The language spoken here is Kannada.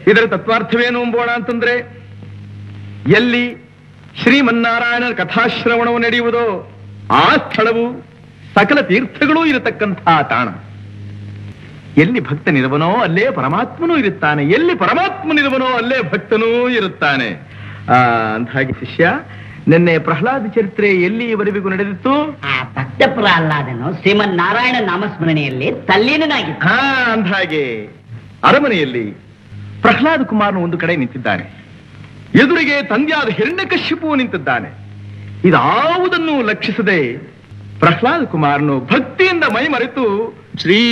ಇದರ ತತ್ವಾರ್ಥವೇನು ಎಂಬೋಣ ಅಂತಂದ್ರೆ ಎಲ್ಲಿ ಶ್ರೀಮನ್ನಾರಾಯಣನ ಕಥಾಶ್ರವಣವು ನಡೆಯುವುದೋ ಆ ಸ್ಥಳವು ಸಕಲ ತೀರ್ಥಗಳೂ ಇರತಕ್ಕಂತಹ ತಾಣ ಎಲ್ಲಿ ಭಕ್ತನಿರುವನೋ ಅಲ್ಲೇ ಪರಮಾತ್ಮನೂ ಇರುತ್ತಾನೆ ಎಲ್ಲಿ ಪರಮಾತ್ಮನಿರುವನೋ ಅಲ್ಲೇ ಭಕ್ತನೂ ಇರುತ್ತಾನೆ ಆ ಅಂದ್ಹಾಗೆ ಶಿಷ್ಯ ನಿನ್ನೆ ಪ್ರಹ್ಲಾದ ಚರಿತ್ರೆ ಎಲ್ಲಿಯವರೆಗೂ ನಡೆದಿತ್ತು ಆ ಭಕ್ತ ಪ್ರಹ್ಲಾದನು ಶ್ರೀಮನ್ ನಾರಾಯಣ ನಾಮಸ್ಮರಣೆಯಲ್ಲಿ ತಲ್ಲೀನನಾಗಿದ್ದ ಹಾ ಅಂದ್ಹಾಗೆ ಅರಮನೆಯಲ್ಲಿ ಪ್ರಹ್ಲಾದ ಕುಮಾರನು ಒಂದು ಕಡೆ ನಿಂತಿದ್ದಾನೆ ಎದುರಿಗೆ ತಂದೆಯಾದ ಹಿರಣ್ಯಕಶ್ಯಪು ನಿಂತಿದ್ದಾನೆ ಇದಾವುದನ್ನು ಲಕ್ಷಿಸದೆ ಪ್ರಹ್ಲಾದ ಕುಮಾರನು ಭಕ್ತಿಯಿಂದ ಮೈ ಮರೆತು ಶ್ರೀ